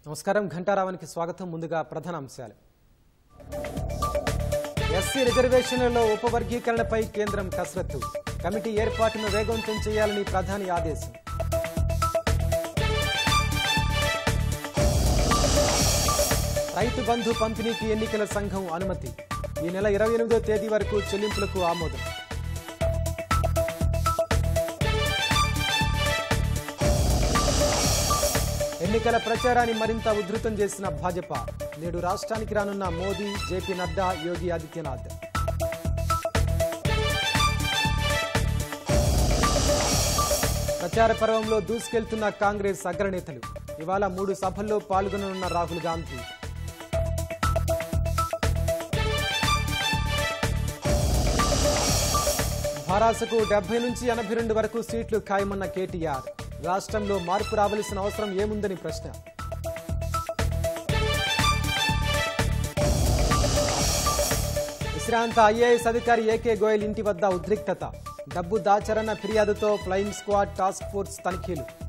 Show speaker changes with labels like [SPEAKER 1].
[SPEAKER 1] నమస్కారం ఘంటారావానికి స్వాగతం ముందుగా ప్రధాన అంశాలు ఎస్సీ రిజర్వేషన్లలో ఉపవర్గీకరణపై కేంద్రం కసరత్తు కమిటీ ఏర్పాటును వేగవంతం చేయాలని ప్రధాని ఆదేశం రైతు బంధు పంపిణీకి ఎన్నికల సంఘం అనుమతి ఈ నెల ఇరవై ఎనిమిదో తేదీ వరకు చెల్లింపులకు ఆమోదం ఎన్నికల ప్రచారాన్ని మరింత ఉధృతం చేసిన భాజపా నేడు రాష్ట్రానికి రానున్న మోదీ జేపీ నడ్డా యోగి ఆదిత్యనాథ్ ప్రచార పర్వంలో దూసుకెళ్తున్న కాంగ్రెస్ అగ్రనేతలు ఇవాళ మూడు సభల్లో పాల్గొననున్న రాహుల్ గాంధీ భారాసకు డెబ్బై నుంచి ఎనభై రెండు వరకు సీట్లు ఖాయమన్న కేటీఆర్ రాష్ట్రంలో మార్పు రావలసిన అవసరం ఏముందని ప్రశ్న విశ్రాంత ఐఏఎస్ అధికారి ఏకే గోయల్ ఇంటి వద్ద ఉద్రిక్తత డబ్బు దాచరన్న ఫిర్యాదుతో ఫ్లయింగ్ స్క్వాడ్ టాస్క్ ఫోర్స్ తనిఖీలు